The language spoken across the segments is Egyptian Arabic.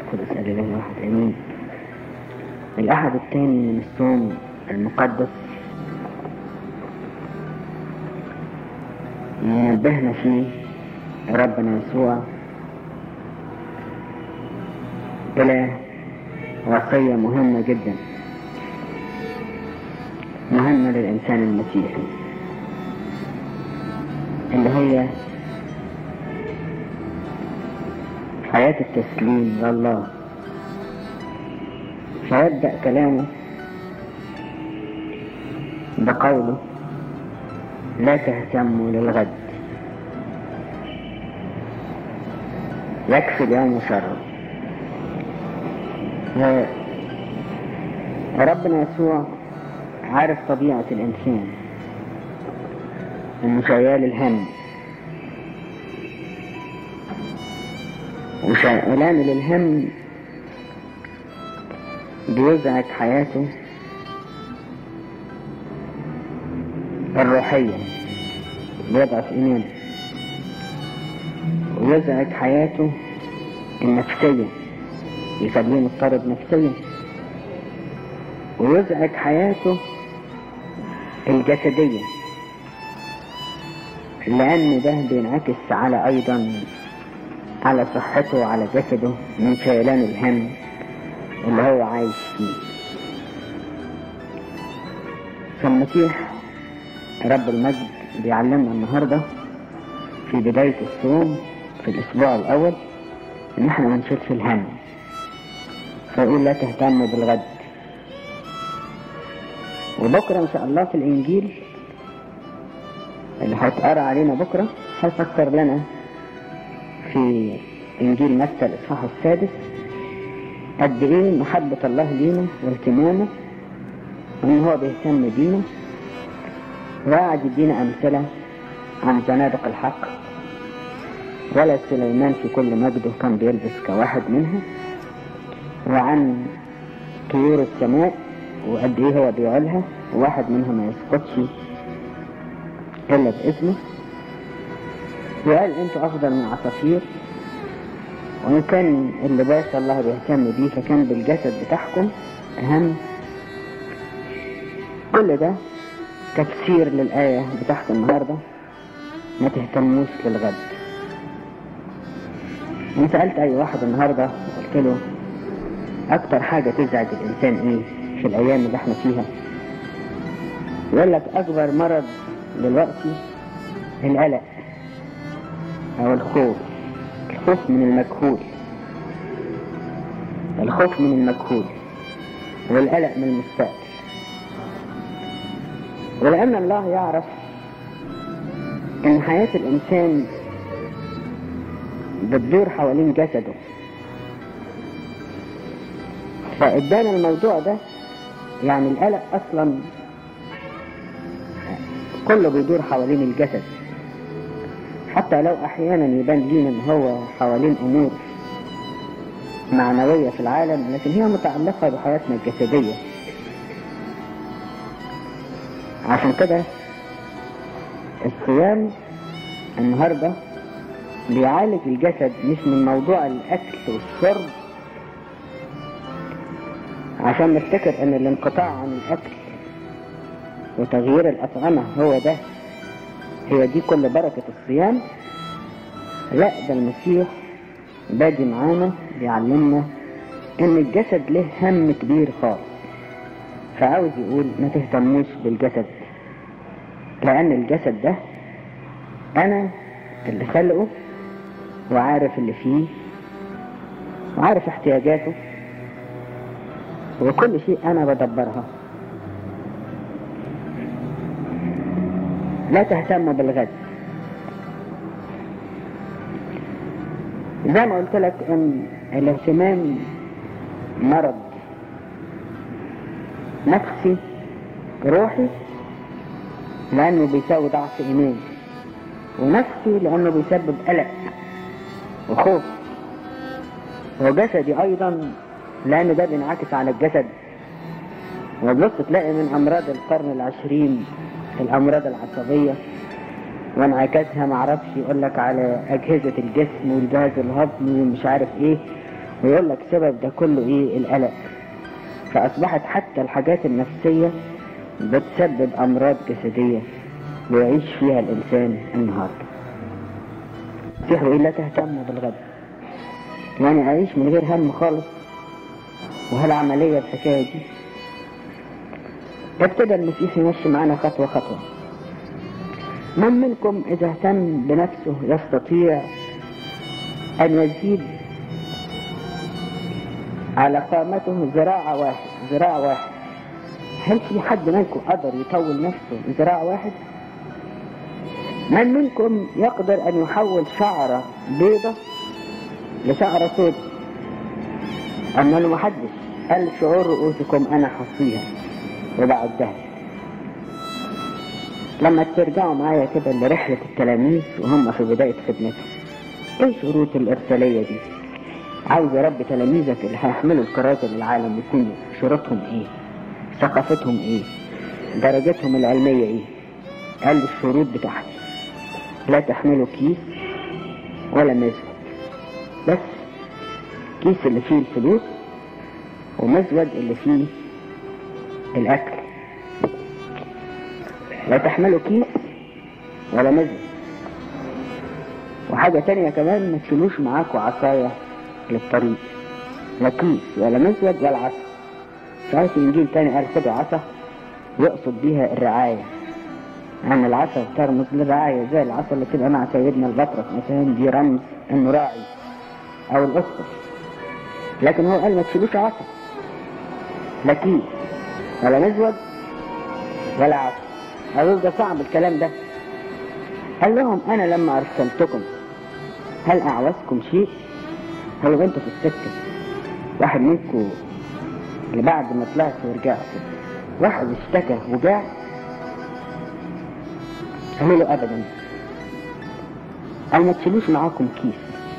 القدس الإله واحد آمين الأحد الثاني من الصوم المقدس ينبهنا فيه ربنا يسوع إلى وصية مهمة جدا مهمة للإنسان المسيحي اللي هي حياة التسليم لله فيبدأ كلامه بقوله لا تهتموا للغد يكفي اليوم شره ربنا يسوع عارف طبيعة الإنسان إنه شيال الهم وشيلان للهم بيزعج حياته الروحية بيضعف إيمانه ويزعج حياته النفسية يخليه مضطرب نفسيا ويزعج حياته الجسدية لأن ده بينعكس على أيضا على صحته وعلى جسده من شيلان الهم اللي هو عايش فيه فالمسيح رب المجد بيعلمنا النهاردة في بداية الصوم في الأسبوع الأول إن إحنا ما نشيلش الهم فيقول لا تهتموا بالغد وبكرة إن شاء الله في الإنجيل اللي هيتقرا علينا بكرة هيفكر لنا في إنجيل متى الإصحاح السادس قد إيه محبة الله لينا واهتمامه وإن هو بيهتم بينا وقعد يدينا أمثلة عن زنادق الحق ولا سليمان في كل مجده كان بيلبس كواحد منها وعن طيور السماء وقد ايه هو بيعولها وواحد منها ما يسقطش الا باسمه وقال انتوا افضل من عصافير وان كان اللباس الله بيهتم بيه فكان بالجسد بتاعكم اهم كل ده تفسير للآية بتاعت النهاردة ما تهتموش للغد أنا سألت أي واحد النهاردة قلت له أكتر حاجة تزعج الإنسان إيه في الأيام اللي إحنا فيها يقول لك أكبر مرض دلوقتي القلق أو الخوف الخوف من المجهول الخوف من المجهول والقلق من المستقبل ولأن الله يعرف إن حياة الإنسان بتدور حوالين جسده فإدانا الموضوع ده يعني القلق أصلا كله بيدور حوالين الجسد حتى لو أحيانا يبان لينا إن هو حوالين أمور معنوية في العالم لكن هي متعلقة بحياتنا الجسدية عشان كده الصيام النهاردة بيعالج الجسد مش من موضوع الأكل والشرب عشان نفتكر ان الانقطاع عن الأكل وتغيير الأطعمة هو ده هي دي كل بركة الصيام لا ده المسيح باجي معانا بيعلمنا ان الجسد له هم كبير خالص فعاوز يقول ما تهتموش بالجسد لأن الجسد ده أنا اللي خلقه وعارف اللي فيه وعارف احتياجاته وكل شيء أنا بدبرها لا تهتموا بالغد زي ما قلت لك ان الاهتمام مرض نفسي روحي لأنه بيساوي ضعف إيمان ونفسي لأنه بيسبب قلق وخوف وجسدي أيضا لأن ده بينعكس على الجسد وتبص تلاقي من أمراض القرن العشرين الأمراض العصبية وانعكاسها معرفش يقول لك على أجهزة الجسم والجهاز الهضمي ومش عارف إيه ويقول لك سبب ده كله ايه القلق فاصبحت حتى الحاجات النفسية بتسبب امراض جسدية ويعيش فيها الانسان النهاردة المسيح يقول لا تهتموا بالغد يعني اعيش من غير هم خالص وهالعملية الحكاية دي ابتدى المسيح يمشي معانا خطوة خطوة من منكم إذا اهتم بنفسه يستطيع أن يزيد على قامته ذراع واحد ذراع واحد هل في حد منكم قدر يطول نفسه ذراع واحد من منكم يقدر أن يحول شعرة بيضة لشعرة سوداء أما لو محدش قال شعور رؤوسكم أنا حصيها وبعدها لما ترجعوا معايا كده لرحلة التلاميذ وهم في بداية خدمتهم ايه شروط الإرسالية دي عاوز يا رب تلاميذك اللي هيحملوا الكراسة للعالم يكونوا شروطهم ايه ثقافتهم ايه درجتهم العلمية ايه قال الشروط بتاعتي لا تحملوا كيس ولا مزود بس كيس اللي فيه الفلوس ومزود اللي فيه الأكل لا تحملوا كيس ولا مزود وحاجة تانية كمان ما تشيلوش معاكوا عصاية للطريق لا كيس ولا مزود ولا عصا ساعات الإنجيل تاني قال خدوا عصا يقصد بيها الرعاية يعني العصا ترمز للرعاية زي العصا اللي تبقى مع سيدنا البطرس مثلا دي رمز انه راعي او الاسقف لكن هو قال ما تشيلوش عصا لا كيس ولا مزود ولا عصا قالوا ده صعب الكلام ده قال لهم انا لما ارسلتكم هل اعوزكم شيء قالوا انتوا في السكة واحد منكم اللي بعد ما طلعت ورجعت واحد اشتكى وجاع قالوا له ابدا قال ما تشيلوش معاكم كيس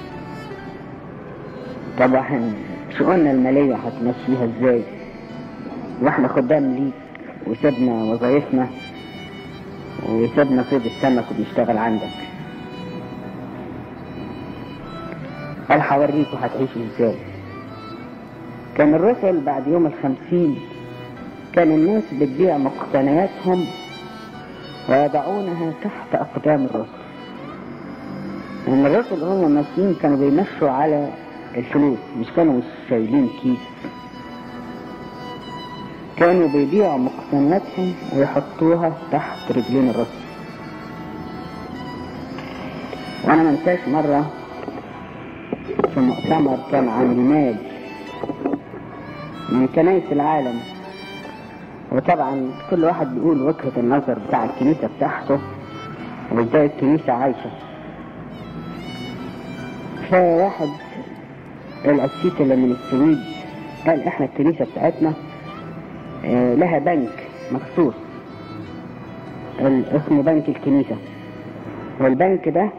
طبعا شؤوننا المالية هتمشيها ازاي واحنا خدام ليك وسيبنا وظايفنا وسيبنا صيد السمك وبنشتغل عندك قال هوريكوا هتعيشوا ازاي كان الرسل بعد يوم الخمسين كان الناس بتبيع مقتنياتهم ويضعونها تحت أقدام الرسل لأن الرسل هم ماشيين كانوا بيمشوا على الفلوس مش كانوا شايلين كيس كانوا بيبيعوا مقتنياتهم ويحطوها تحت رجلين الرسل وانا ما انساش مرة في مؤتمر كان عن نماذج من كنائس العالم وطبعا كل واحد بيقول وجهة النظر بتاع الكنيسة بتاعته وازاي الكنيسة عايشة فواحد القسيس اللي من السويد قال احنا الكنيسة بتاعتنا اه لها بنك مخصوص اسمه بنك الكنيسة والبنك ده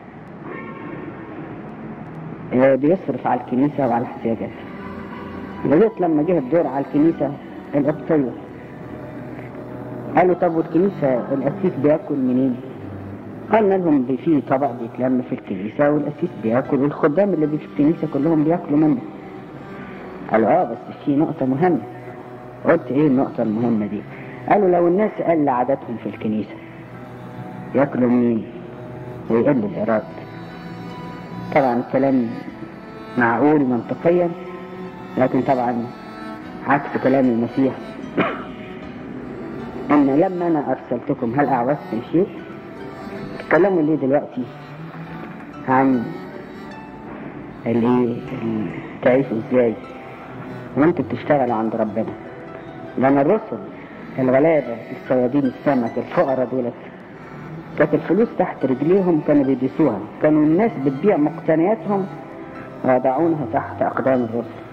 اه بيصرف على الكنيسة وعلى احتياجاتها لغاية لما جه الدور على الكنيسة القبطية قالوا طب والكنيسة القسيس بياكل منين؟ قالنا لهم في طبق بيتلم في الكنيسة والقسيس بياكل والخدام اللي في الكنيسة كلهم بياكلوا منه قالوا اه بس في نقطة مهمة قلت ايه النقطة المهمة دي قالوا لو الناس قل عددهم في الكنيسة ياكلوا منين ويقل الإيراد طبعا الكلام معقول منطقيا لكن طبعا عكس كلام المسيح ان لما انا ارسلتكم هل اعوزتم شيء تكلموا ليه دلوقتي عن اللي تعيشوا ازاي وانتوا بتشتغلوا عند ربنا لان الرسل الغلابة الصيادين السمك الفقراء دولت كانت الفلوس تحت رجليهم كانوا بيدسوها كانوا الناس بتبيع مقتنياتهم ويضعونها تحت اقدام الرسل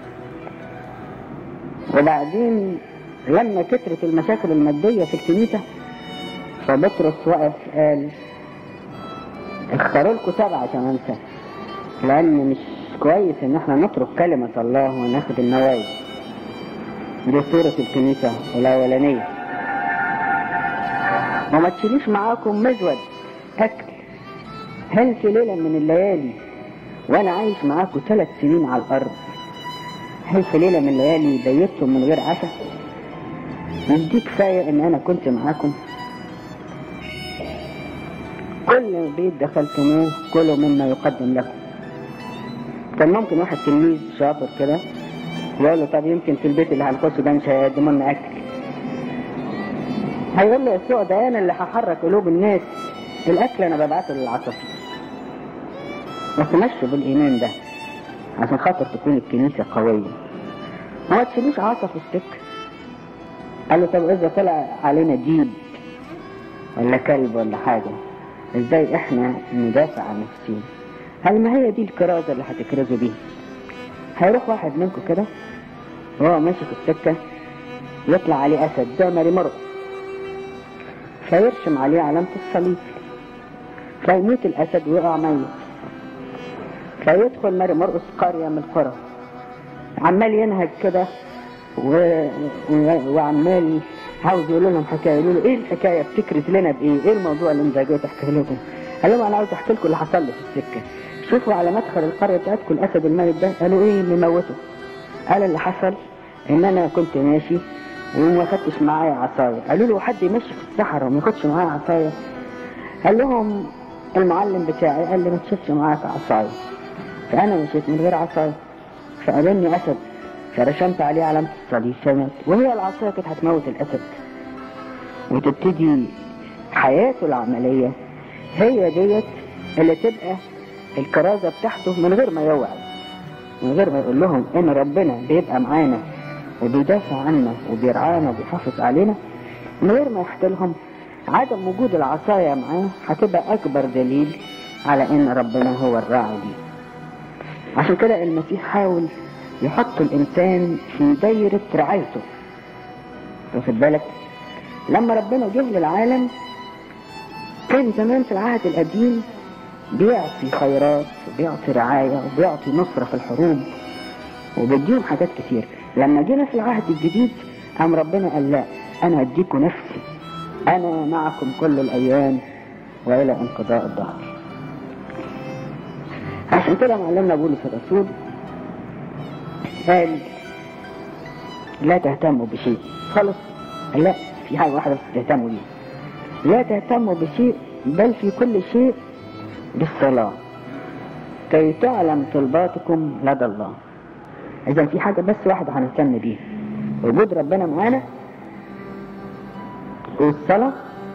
وبعدين لما كترت المشاكل المادية في الكنيسة فبطرس وقف قال اختاروا لكم سبعة شمامسة لأن مش كويس إن احنا نترك كلمة الله وناخد النوايا دي صورة الكنيسة الأولانية وما تشيلوش معاكم مزود أكل هل في ليلة من الليالي وأنا عايش معاكم ثلاث سنين على الأرض هل في ليلة من الليالي بيتم من غير عشاء مش دي كفاية ان انا كنت معاكم كل بيت دخلتموه كلوا مما يقدم لكم كان ممكن واحد تلميذ شاطر كده يقول له طب يمكن في البيت اللي هنخشه ده مش هيقدموا لنا اكل هيقول له يسوع ده انا اللي هحرك قلوب الناس الاكل انا ببعته للعصافير بس مشوا بالايمان ده عشان خاطر تكون الكنيسة قوية ما تشيلوش عصا في السكة قال له طب اذا طلع علينا ديب ولا كلب ولا حاجة ازاي احنا ندافع عن نفسينا هل ما هي دي الكرازة اللي هتكرزوا بيها هيروح واحد منكم كده وهو ماشي في السكة يطلع عليه أسد زي ماري مرقس فيرشم عليه علامة الصليب فيموت الأسد ويقع ميت فيدخل ماري مرقس قرية من القرى عمال ينهج كده و... و... وعمال عاوز يقول لهم حكايه يقولوا له ايه الحكايه بتكرز لنا بايه؟ ايه الموضوع اللي انت جاي تحكي لكم؟ قال لهم انا عاوز احكي لكم اللي حصل لي في السكه. شوفوا على مدخل القريه بتاعتكم الاسد الميت ده قالوا ايه مموته؟ قال اللي حصل ان انا كنت ماشي وما خدتش معايا عصايه، قالوا له حد يمشي في الصحراء وما ياخدش معاه عصايه؟ قال لهم المعلم بتاعي قال لي ما تشيلش معاك عصايه. فانا مشيت من غير عصايه فقابلني اسد فرشمت عليه علامة الصليب فمات وهي العصاية كانت هتموت الأسد وتبتدي حياته العملية هي ديت اللي تبقى الكرازة بتاعته من غير ما يوعظ من غير ما يقول لهم إن ربنا بيبقى معانا وبيدافع عنا وبيرعانا وبيحافظ علينا من غير ما يحكي لهم عدم وجود العصاية معاه هتبقى أكبر دليل على إن ربنا هو الراعي ليه عشان كده المسيح حاول يحط الإنسان في دايرة رعايته واخد بالك لما ربنا جه للعالم كان زمان في العهد القديم بيعطي خيرات وبيعطي رعاية وبيعطي نصرة في الحروب وبيديهم حاجات كتير لما جينا في العهد الجديد قام ربنا قال لا أنا أديكم نفسي أنا معكم كل الأيام وإلى انقضاء الدهر عشان كده معلمنا بولس الرسول قال لا تهتموا بشيء خلص لا في حاجة واحدة بس تهتموا بيها لا تهتموا بشيء بل في كل شيء بالصلاة كي تعلم طلباتكم لدى الله إذا في حاجة بس واحدة هنهتم بيها وجود ربنا معانا والصلاة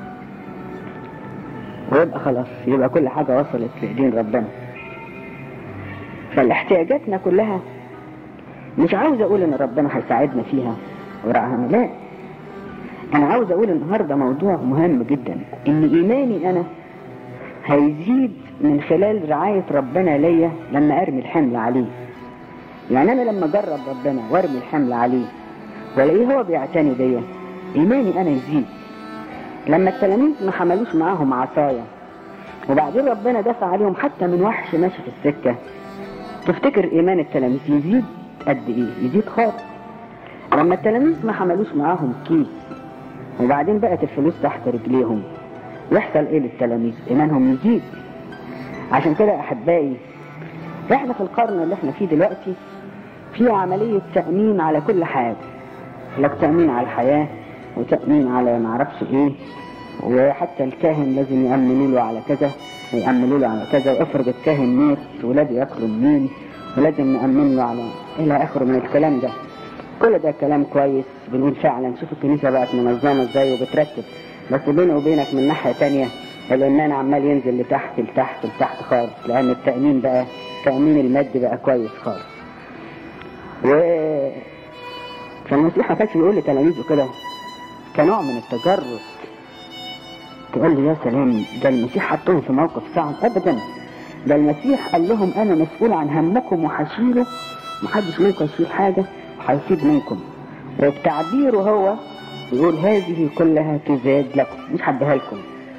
ويبقى خلاص يبقى كل حاجة وصلت لإيدين ربنا فالاحتياجاتنا كلها مش عاوز اقول ان ربنا هيساعدنا فيها ورعاها لا انا عاوز اقول النهاردة موضوع مهم جدا ان ايماني انا هيزيد من خلال رعاية ربنا ليا لما ارمي الحمل عليه يعني انا لما اجرب ربنا وارمي الحمل عليه والاقيه هو بيعتني بيا ايماني انا يزيد لما التلاميذ ما حملوش معاهم عصايا وبعدين ربنا دفع عليهم حتى من وحش ماشي في السكة تفتكر ايمان التلاميذ يزيد قد ايه يزيد خالص لما التلاميذ ما حملوش معاهم كيس وبعدين بقت الفلوس تحت رجليهم يحصل ايه للتلاميذ ايمانهم يزيد عشان كده احبائي احنا في القرن اللي احنا فيه دلوقتي في عملية تأمين على كل حاجة لك تأمين على الحياة وتأمين على معرفش ايه وحتى الكاهن لازم يأمنوا له على كذا ويأمنوا له على كذا وافرض الكاهن مات ولاده ياكلوا منين ولازم نأمن له على إلى آخره من الكلام ده كل ده كلام كويس بنقول فعلا شوف الكنيسة بقت منظمة ازاي وبترتب بس بيني وبينك من ناحية تانية الإيمان عمال ينزل لتحت لتحت لتحت خالص لأن التأمين بقى التأمين المادي بقى كويس خالص و فالمسيح ما كانش بيقول لتلاميذه كده كنوع من التجرد تقول لي يا سلام ده المسيح حطهم في موقف صعب أبدا ده المسيح قال لهم انا مسؤول عن همكم وهشيله محدش منكم يشيل حاجة وهيفيد منكم وبتعبيره هو يقول هذه كلها تزاد لكم مش هديها لكم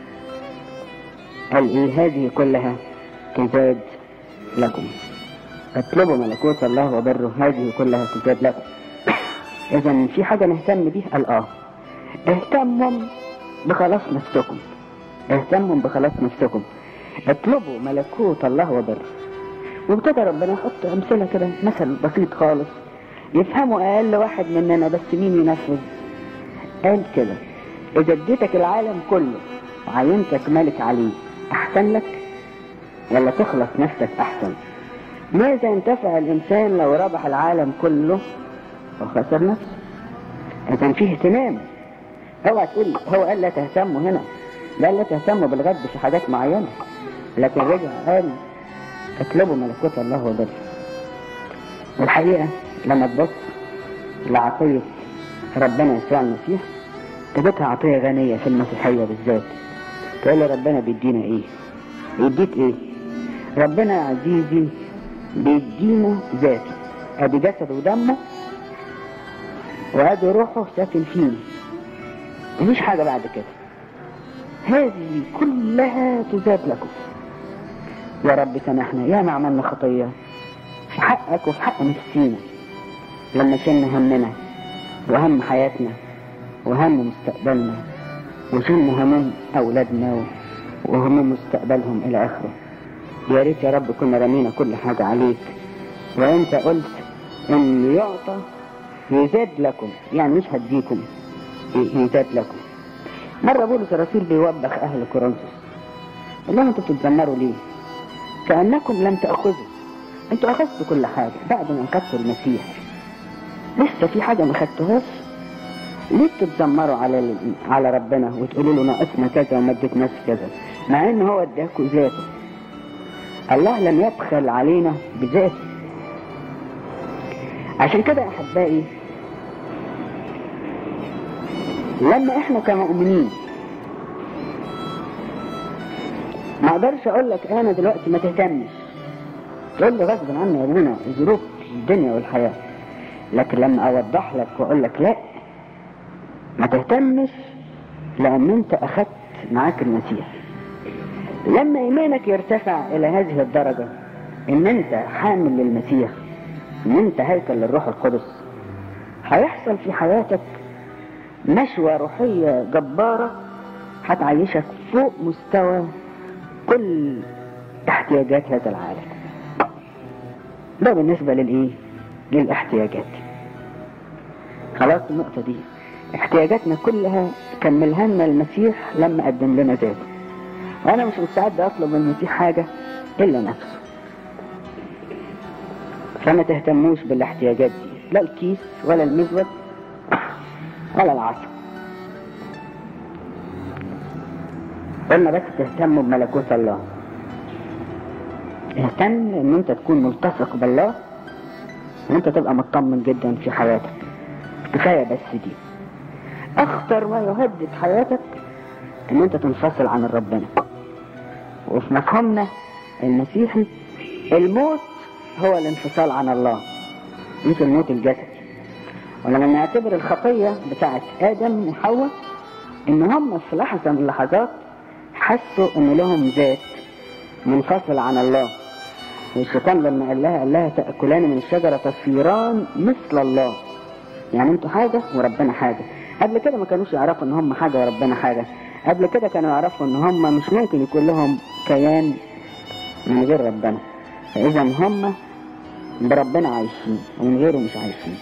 قال ايه هذه كلها تزاد لكم اطلبوا ملكوت الله وبره هذه كلها تزاد لكم اذا في حاجة نهتم بيها قال اه اهتموا بخلاص نفسكم اهتموا بخلاص نفسكم اطلبوا ملكوت الله وبره وابتدى ربنا يحط امثله كده مثل بسيط خالص يفهمه اقل واحد مننا بس مين ينفذ قال كده اذا اديتك العالم كله وعينتك ملك عليه احسن لك ولا تخلص نفسك احسن ماذا ينتفع الانسان لو ربح العالم كله وخسر نفسه اذا فيه اهتمام اوعى تقول هو قال لا تهتموا هنا لا لا تهتموا بالغد في حاجات معينه لكن رجع قال اطلبوا ملكوت الله وبره والحقيقه لما تبص لعطيه ربنا يسوع المسيح تجدها عطيه غنيه في المسيحيه بالذات تقول لي ربنا بيدينا ايه يديك ايه ربنا يا عزيزي بيدينا ذاته ادي جسده ودمه وادي روحه ساكن فينا مفيش حاجه بعد كده هذه كلها تزاد لكم يا رب سامحنا يا ما عملنا خطيه في حقك وفي حق نفسينا لما شلنا همنا وهم حياتنا وهم مستقبلنا وشلنا هموم اولادنا وهموم مستقبلهم الى اخره يا ريت يا رب كنا رمينا كل حاجة عليك وانت قلت ان يعطى يزاد لكم يعني مش هديكم يزاد لكم مرة بولس الرسول بيوبخ اهل كورنثوس قال لهم انتوا بتتذمروا ليه كأنكم لم تأخذوا انتوا اخذتوا كل حاجة بعد ما اخذتوا المسيح لسه في حاجة ما خدتوهاش ليه بتتذمروا على على ربنا وتقولوا له ناقصنا كذا وما اديتناش كذا مع ان هو اداكوا ذاته الله لم يبخل علينا بذاته عشان كده يا احبائي لما احنا كمؤمنين ما اقدرش اقول لك انا دلوقتي ما تهتمش تقول لي غصب عني يا ابونا ظروف الدنيا والحياه لكن لما اوضح لك واقول لك لا ما تهتمش لان انت اخدت معاك المسيح لما ايمانك يرتفع الى هذه الدرجة ان انت حامل للمسيح ان انت هيكل للروح القدس هيحصل في حياتك نشوة روحية جبارة هتعيشك فوق مستوى كل احتياجات هذا العالم ده بالنسبة للايه للاحتياجات خلاص النقطة دي احتياجاتنا كلها كملها لنا المسيح لما قدم لنا ذاته وانا مش مستعد اطلب من المسيح حاجة الا نفسه فما تهتموش بالاحتياجات دي لا الكيس ولا المزود ولا العصا قلنا بس تهتموا بملكوت الله اهتم ان انت تكون ملتصق بالله وانت تبقى مطمن جدا في حياتك كفاية بس دي اخطر ما يهدد حياتك ان انت تنفصل عن ربنا وفي مفهومنا المسيحي الموت هو الانفصال عن الله مش الموت الجسدي ولما نعتبر الخطية بتاعت آدم وحواء إن هم في لحظة من اللحظات حسوا إن لهم ذات منفصل عن الله والشيطان لما قال لها قال لها تأكلان من الشجرة تصيران مثل الله يعني انتوا حاجة وربنا حاجة قبل كده ما كانوش يعرفوا ان هم حاجة وربنا حاجة قبل كده كانوا يعرفوا ان هم مش ممكن يكون لهم كيان من غير ربنا فاذا هم بربنا عايشين ومن غيره مش عايشين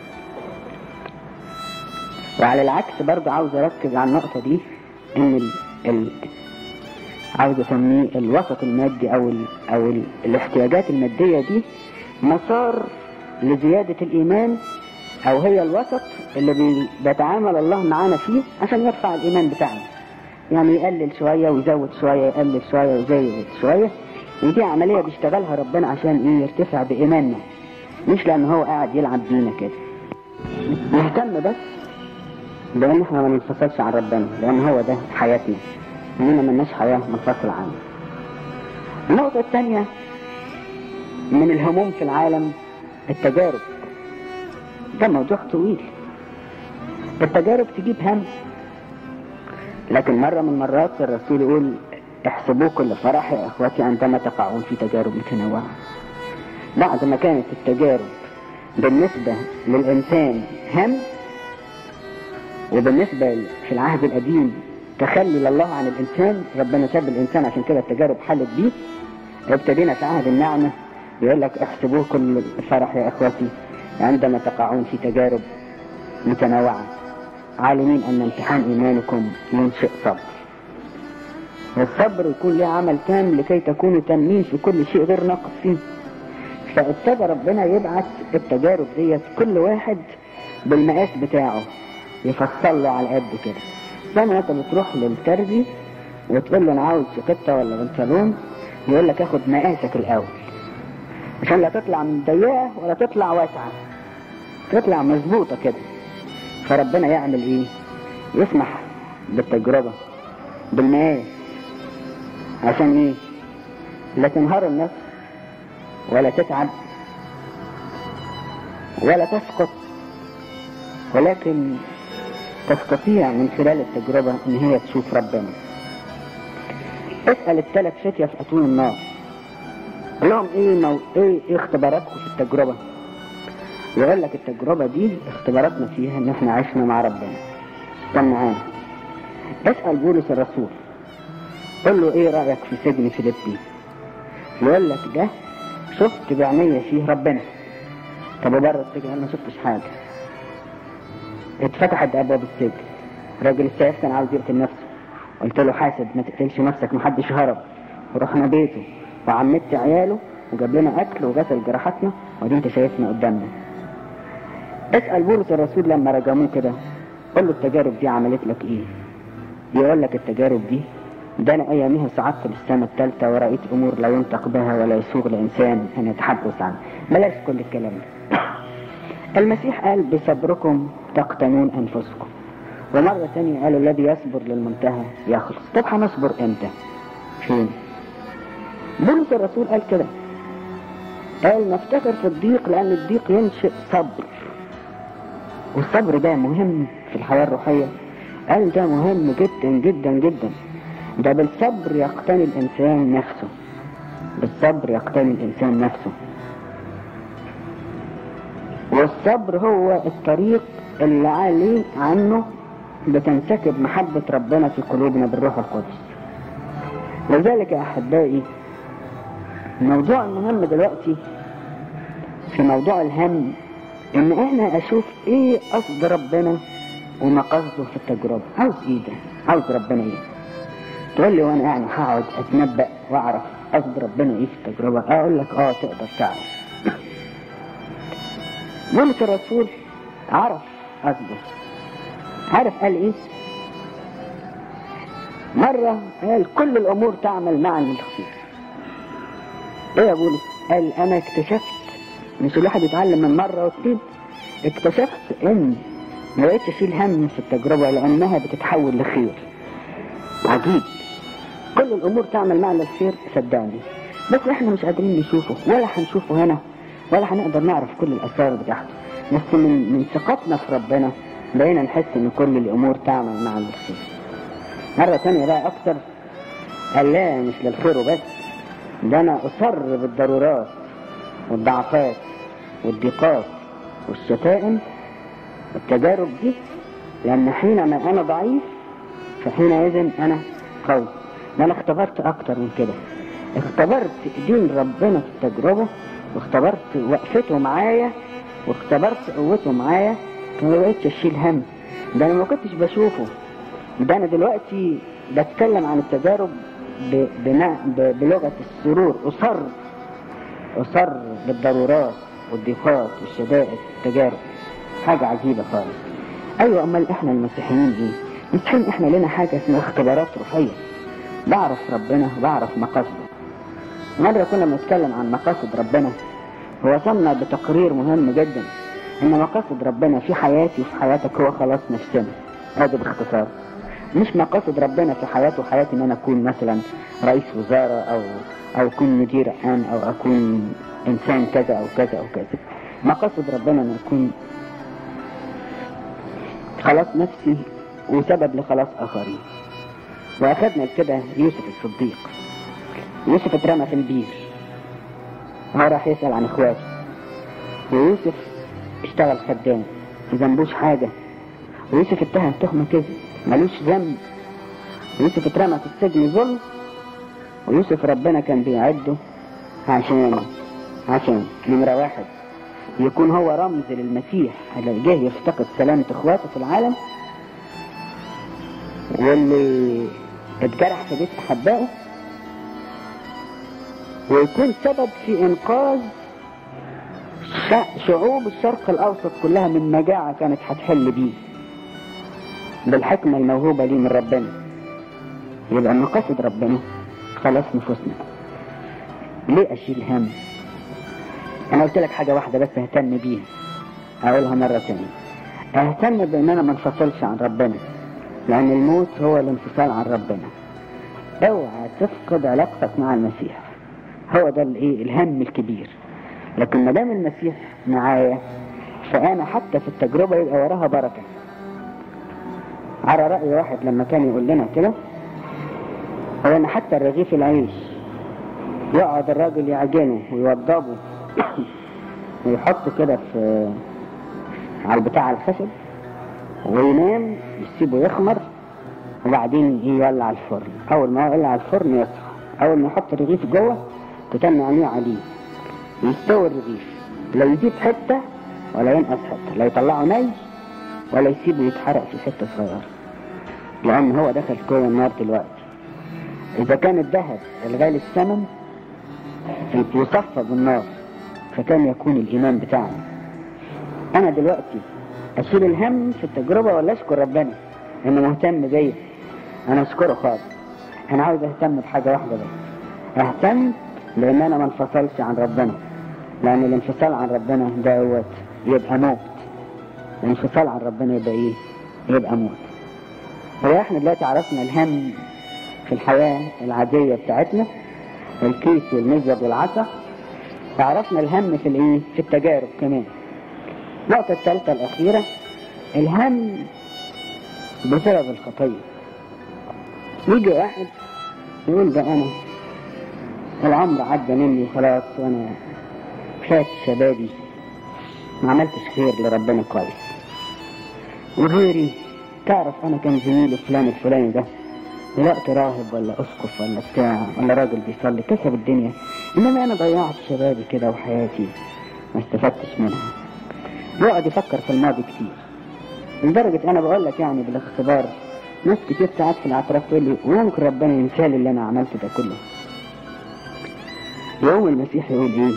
وعلى العكس برضه عاوز اركز على النقطة دي ان ال... ال... عاوز اسميه الوسط المادي او ال... او ال... الاحتياجات المادية دي مسار لزيادة الايمان او هي الوسط اللي بي... بيتعامل الله معانا فيه عشان يرفع الايمان بتاعنا يعني يقلل شوية ويزود شوية يقلل شوية ويزود شوية ودي عملية بيشتغلها ربنا عشان ايه يرتفع بإيماننا مش لأن هو قاعد يلعب بينا كده نهتم بس بأن احنا ما ننفصلش عن ربنا لأن هو ده حياتنا إننا ملناش حياة منفصلة عنه النقطة الثانية من الهموم في العالم التجارب ده موضوع طويل التجارب تجيب هم لكن مرة من مرات الرسول يقول احسبوا كل فرح يا اخواتي عندما تقعون في تجارب متنوعة بعد ما كانت التجارب بالنسبة للإنسان هم وبالنسبة في العهد القديم تخلي لله عن الإنسان ربنا ساب الإنسان عشان كده التجارب حلت بيه ابتدينا في عهد النعمة يقول لك احسبوه كل فرح يا اخواتي عندما تقعون في تجارب متنوعة عالمين أن امتحان إيمانكم ينشئ صبر والصبر يكون له عمل تام لكي تكونوا تامين في كل شيء غير ناقص فيه فابتدى ربنا يبعت التجارب ديت كل واحد بالمقاس بتاعه يفصل له على قد كده زي ما انت بتروح للتربي وتقول له انا عاوز قطه ولا بنطلون يقول لك اخد مقاسك الاول عشان لا تطلع من ضيقه ولا تطلع واسعه تطلع مظبوطه كده فربنا يعمل ايه يسمح بالتجربه بالمقاس عشان ايه لا تنهار النفس ولا تتعب ولا تسقط ولكن تستطيع من خلال التجربة ان هي تشوف ربنا اسأل الثلاث فتية في اتون النار قول لهم ايه, مو... ايه ايه اختباراتكم في التجربة يقول لك التجربة دي اختباراتنا فيها ان احنا عشنا مع ربنا كان معانا اسأل بولس الرسول قول له ايه رأيك في سجن فيليبي يقول لك ده شفت بعينيا فيه ربنا طب بره السجن انا ما شفتش حاجة اتفتحت ابواب السجن راجل السيف كان عاوز يقتل نفسه قلت له حاسب ما تقتلش نفسك محدش هرب ورحنا بيته وعمدت عياله وجاب لنا اكل وغسل جراحاتنا ودي انت شايفنا قدامنا اسأل بولس الرسول لما رجموه كده قول له التجارب دي عملت لك ايه يقول لك التجارب دي ده انا ايامها صعدت للسماء الثالثة ورأيت امور لا ينطق بها ولا يسوغ لانسان ان يتحدث عنها بلاش كل الكلام ده المسيح قال بصبركم تقتنون انفسكم ومرة ثانية قال الذي يصبر للمنتهى يخلص طب هنصبر امتى فين بولس الرسول قال كده قال نفتكر في الضيق لان الضيق ينشئ صبر والصبر ده مهم في الحياة الروحية قال ده مهم جدا جدا جدا ده بالصبر يقتني الإنسان نفسه بالصبر يقتني الإنسان نفسه والصبر هو الطريق اللي عليه عنه بتنسكب محبة ربنا في قلوبنا بالروح القدس لذلك يا أحبائي الموضوع المهم دلوقتي في موضوع الهم ان احنا اشوف ايه قصد ربنا ومقصده في التجربة عاوز ايه ده عاوز ربنا ايه تقول لي وانا يعني هقعد اتنبأ واعرف قصد ربنا ايه في التجربة اقول لك اه تقدر تعرف بولس الرسول عرف قصده عارف قال ايه مرة قال كل الامور تعمل معا للخير ايه يا بولس قال انا اكتشفت مش الواحد يتعلم من مرة واثنين اكتشفت ان ما بقتش اشيل هم في التجربة لانها بتتحول لخير عجيب كل الامور تعمل معنا الخير صدقني بس احنا مش قادرين نشوفه ولا هنشوفه هنا ولا هنقدر نعرف كل الاسرار بتاعته بس من من ثقتنا في ربنا بقينا نحس ان كل الامور تعمل معنا الخير مرة تانية بقى اكتر قال لا مش للخير وبس ده انا اصر بالضرورات والضعفات والضيقات والشتائم والتجارب دي لان حينما انا ضعيف فحينئذ انا قوي ده انا اختبرت اكتر من كده اختبرت دين ربنا في التجربة واختبرت وقفته معايا واختبرت قوته معايا فما بقتش اشيل هم ده انا ما كنتش بشوفه ده انا دلوقتي بتكلم عن التجارب ب... بنا... ب... بلغة السرور اصر اصر بالضرورات والضيقات والشدائد والتجارب حاجة عجيبة خالص ايوه امال احنا المسيحيين ايه المسيحيين احنا لنا حاجة اسمها اختبارات روحية بعرف ربنا وبعرف مقاصده مرة كنا بنتكلم عن مقاصد ربنا ووصلنا بتقرير مهم جدا ان مقاصد ربنا في حياتي وفي حياتك هو خلاص نفسنا هذا باختصار مش مقاصد ربنا في حياتي وحياتي ان انا اكون مثلا رئيس وزارة او او اكون مدير عام او اكون انسان كذا او كذا او كذا مقاصد ربنا ان اكون خلاص نفسي وسبب لخلاص اخرين واخدنا كده يوسف الصديق يوسف اترمى في البير هو راح يسأل عن اخواته ويوسف اشتغل خدام ما ذنبوش حاجة ويوسف اتهم تهمة كذب ملوش ذنب ويوسف اترمى في السجن ظلم ويوسف ربنا كان بيعده عشان عشان نمرة واحد يكون هو رمز للمسيح اللي جه يفتقد سلامة اخواته في العالم واللي اتجرح في بيت احبائه ويكون سبب في انقاذ شعوب الشرق الاوسط كلها من مجاعة كانت هتحل بيه بالحكمة الموهوبة لي من ربنا يبقى مقاصد ربنا خلاص نفوسنا ليه اشيل هم انا قلت لك حاجة واحدة بس اهتم بيها اقولها مرة تانية اهتم بان انا ما انفصلش عن ربنا لان الموت هو الانفصال عن ربنا اوعى تفقد علاقتك مع المسيح هو ده الايه الهم الكبير لكن ما دام المسيح معايا فانا حتى في التجربه يبقى وراها بركه على راي واحد لما كان يقول لنا كده هو ان حتى الرغيف العيش يقعد الراجل يعجنه ويوضبه ويحطه كده في على البتاع الخشب وينام يسيبه يخمر وبعدين يولع الفرن اول ما يولع الفرن يصحى اول ما يحط الرغيف جوه تتم عينيه عليه يستوي الرغيف لا يزيد حته ولا ينقص حته لا يطلعه ني ولا يسيبه يتحرق في حته صغيره لان هو دخل جوه النار دلوقتي اذا كان الذهب الغالي الثمن يصفى بالنار فكان يكون الايمان بتاعنا انا دلوقتي اشيل الهم في التجربة ولا اشكر ربنا انه مهتم بيا انا اشكره خالص انا عاوز اهتم بحاجة واحدة بس اهتم لان انا ما انفصلش عن ربنا لان الانفصال عن ربنا دوت يبقى موت الانفصال عن ربنا يبقى ايه يبقى موت هو احنا دلوقتي عرفنا الهم في الحياة العادية بتاعتنا الكيس والمزود والعصا عرفنا الهم في الايه في التجارب كمان النقطة الثالثة الأخيرة الهم بسبب الخطية يجي واحد يقول ده أنا العمر عدى مني خلاص وأنا فات شبابي ما عملتش خير لربنا كويس وغيري تعرف أنا كان زميلي فلان الفلاني ده دلوقتي راهب ولا أسقف ولا بتاع ولا راجل بيصلي كسب الدنيا إنما أنا ضيعت شبابي كده وحياتي ما استفدتش منها يقعد يفكر في الماضي كتير لدرجة أنا بقول لك يعني بالاختبار ناس كتير ساعات في الاعتراف تقول لي وممكن ربنا ينسى لي اللي أنا عملته ده كله يوم المسيح يقول إيه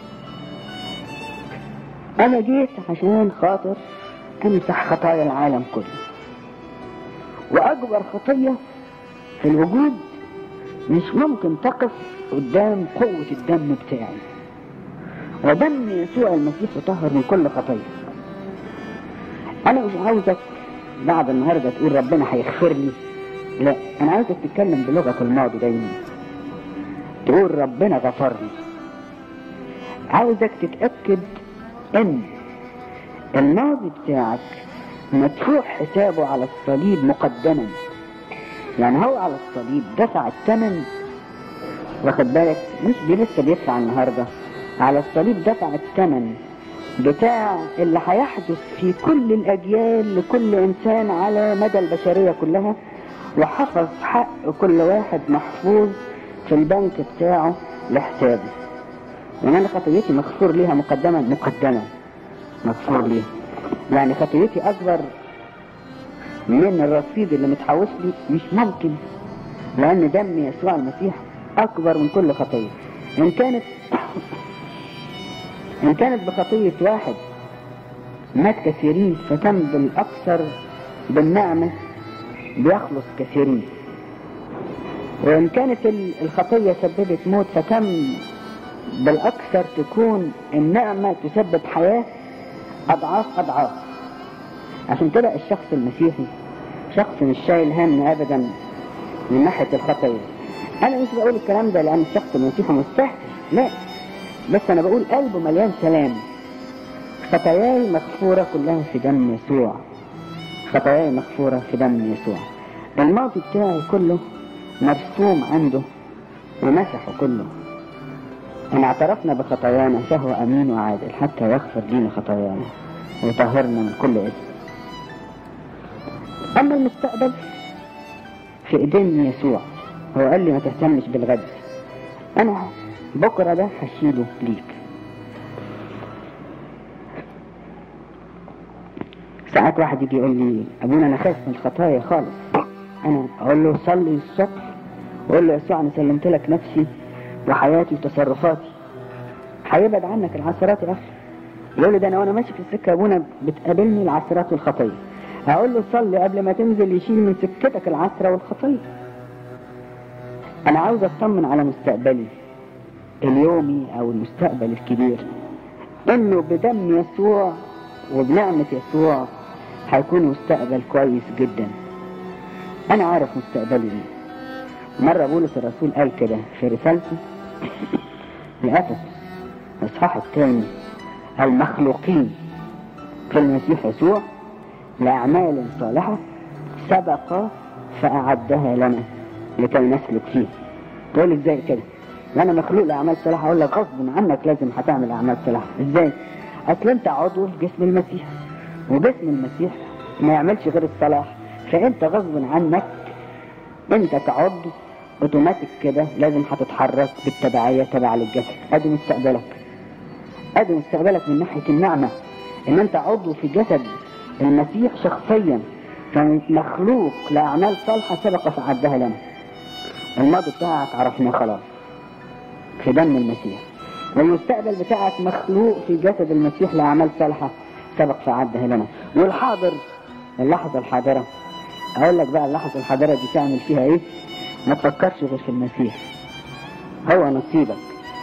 أنا جيت عشان خاطر أمسح خطايا العالم كله وأكبر خطية في الوجود مش ممكن تقف قدام قوة الدم بتاعي ودم يسوع المسيح يطهر من كل خطية أنا مش عاوزك بعد النهاردة تقول ربنا هيغفر لي لا أنا عاوزك تتكلم بلغة الماضي دايما تقول ربنا غفر لي عاوزك تتأكد إن الماضي بتاعك مدفوع حسابه على الصليب مقدما يعني هو على الصليب دفع الثمن واخد بالك مش دي لسه بيدفع النهارده على الصليب دفع الثمن بتاع اللي هيحدث في كل الأجيال لكل إنسان على مدى البشرية كلها وحفظ حق كل واحد محفوظ في البنك بتاعه لحسابه يعني أنا خطيتي مغفور ليها مقدما مقدما مغفور ليها يعني خطيتي أكبر من الرصيد اللي متحوش لي مش ممكن لأن دم يسوع المسيح أكبر من كل خطية إن كانت إن كانت بخطية واحد مات كثيرين فتم بالأكثر بالنعمة بيخلص كثيرين وإن كانت الخطية سببت موت فتم بالأكثر تكون النعمة تسبب حياة أضعاف أضعاف عشان كده الشخص المسيحي شخص مش شايل هم أبدا من ناحية الخطية أنا مش بقول الكلام ده لأن الشخص المسيحي مستهتر لا بس أنا بقول قلبه مليان سلام خطاياي مغفورة كلها في دم يسوع خطاياي مغفورة في دم يسوع الماضي بتاعي كله مرسوم عنده ومسحه كله إن اعترفنا بخطايانا فهو أمين وعادل حتى يغفر لنا خطايانا ويطهرنا من كل إثم أما المستقبل في إيدين يسوع هو قال لي ما تهتمش بالغد أنا بكرة ده هشيله ليك ساعات واحد يجي يقول لي ابونا انا خايف من الخطايا خالص انا اقول له صلي الصبح وقول له يا يسوع انا سلمت لك نفسي وحياتي وتصرفاتي هيبعد عنك العثرات يا اخي يقول لي ده انا وانا ماشي في السكه يا ابونا بتقابلني العثرات والخطيه اقول له صلي قبل ما تنزل يشيل من سكتك العثره والخطيه انا عاوز اطمن على مستقبلي اليومي او المستقبل الكبير انه بدم يسوع وبنعمة يسوع هيكون مستقبل كويس جدا انا عارف مستقبلي ايه مرة بولس الرسول قال كده في رسالته لأفسس الاصحاح الثاني المخلوقين في المسيح يسوع لأعمال صالحة سبق فأعدها لنا لكي نسلك فيه تقول لي ازاي كده وانا مخلوق لاعمال صالحه اقول لك غصب عنك لازم هتعمل اعمال صالحه ازاي اصل انت عضو في جسم المسيح وجسم المسيح ما يعملش غير الصلاح فانت غصب عنك انت كعضو اوتوماتيك كده لازم هتتحرك بالتبعيه تبع للجسد ادي مستقبلك ادي مستقبلك من ناحيه النعمه ان انت عضو في جسد المسيح شخصيا فمخلوق لاعمال صالحه سبق فعدها لنا الماضي بتاعك عرفناه خلاص في دم المسيح والمستقبل بتاعك مخلوق في جسد المسيح لأعمال صالحة سبق فعدها لنا والحاضر اللحظة الحاضرة أقول لك بقى اللحظة الحاضرة دي تعمل فيها إيه ما تفكرش غير في المسيح هو نصيبك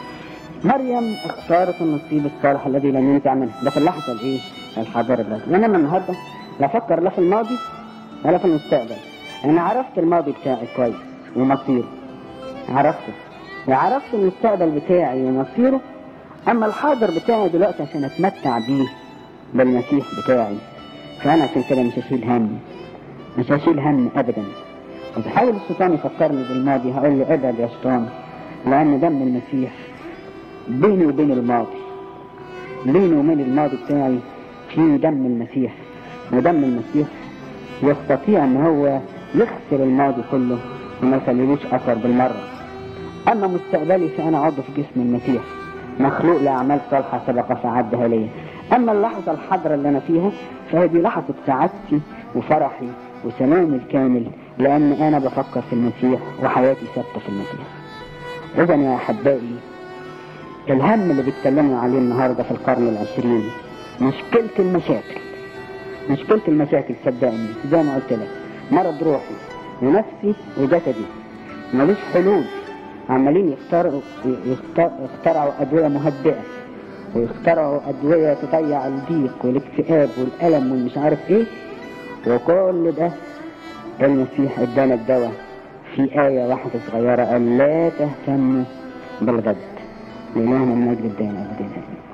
مريم اختارت النصيب الصالح الذي لم ينزع منه ده في اللحظة الإيه الحاضرة دلوقتي لأن أنا النهاردة لا أفكر لا في الماضي ولا في المستقبل أنا عرفت الماضي بتاعي كويس ومصيره عرفته وعرفت المستقبل بتاعي ومصيره اما الحاضر بتاعي دلوقتي عشان اتمتع بيه بالمسيح بتاعي فانا عشان كده مش هشيل هم مش هشيل هم ابدا وبحاول الشيطان يفكرني بالماضي هقول له ابعد يا شيطان لان دم المسيح بيني وبين الماضي بيني وبين الماضي بتاعي في دم المسيح ودم المسيح يستطيع ان هو يغسل الماضي كله وما يخليلوش اثر بالمره أما مستقبلي فأنا عضو في جسم المسيح مخلوق لأعمال صالحة سبق فعدها لي أما اللحظة الحاضرة اللي أنا فيها فهذه لحظة سعادتي وفرحي وسلامي الكامل لأن أنا بفكر في المسيح وحياتي ثابتة في المسيح إذا يا أحبائي الهم اللي بيتكلموا عليه النهاردة في القرن العشرين مشكلة المشاكل مشكلة المشاكل صدقني زي ما قلت لك مرض روحي ونفسي وجسدي ملوش حلول عمالين يختاروا يخترعوا أدوية مهدئة ويخترعوا أدوية تضيع الضيق والاكتئاب والألم والمش عارف إيه وكل ده المسيح ادانا الدواء في آية واحدة صغيرة قال لا تهتموا بالغد لإلهنا المجد الدائم أبدا